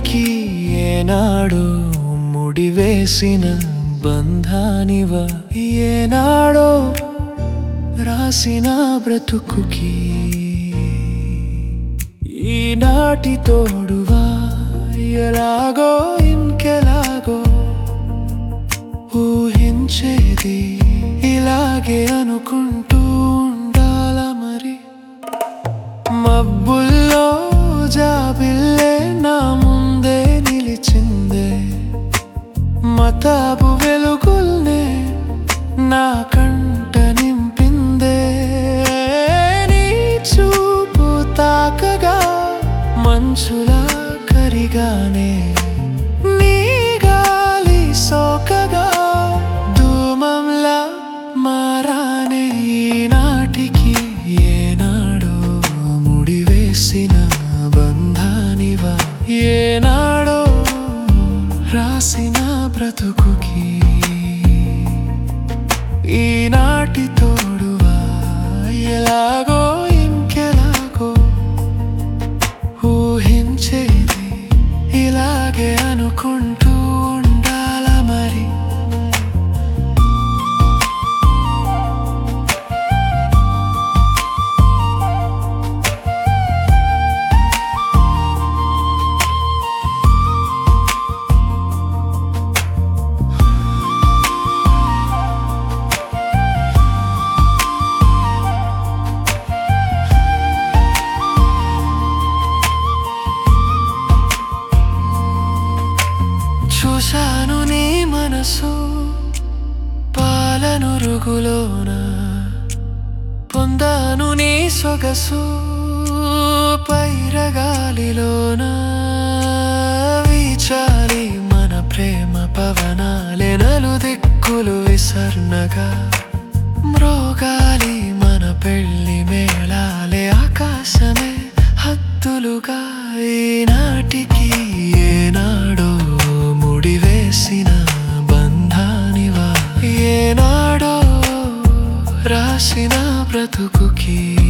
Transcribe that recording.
ఈనాటికి ఏనాడు ముడివేసిన బంధానివ ఏనాడో రాసిన బ్రతుకుకి ఈనాటి తోడువా ఎలాగో ఇంకెలాగో ఊహించేది ఇలాగే అనుకుంటూ ఉండాల మరి మబ్బుల్లో జాబిల్లే నా ముందే నిలిచిందే మతాబు వెలుగుల్నే నా కంట నింపిందే నీ చూపు తాకగా మంచులా కరిగానే నీ గాలి సోకగా ధూమంలా మారానే ఈనాటికి ఏనాడో ముడివేసిన బంధానివా ఏనాడో రాసిన బ్రతుకుకి ఈనాటి తోడువా ఎలాగో ఇంకెలాగో ఊహించేది ఇలాగే అనుకుంటూ ఉండాల మరి చూశాను నీ మనసు పాలనురుగులోన పొందాను నీ సొగసు పైరగాలిలోన వీచాలి మన ప్రేమ పవనాలే నలు దిక్కులు విసర్నగా మ్రోగాలి మన పెళ్లి మేళాలే ఆకాశమే హద్దులుగా ఈనాటికి ఏనాడో ముడివేసిన బంధానివా ఏనాడో రాసిన బ్రతుకుకి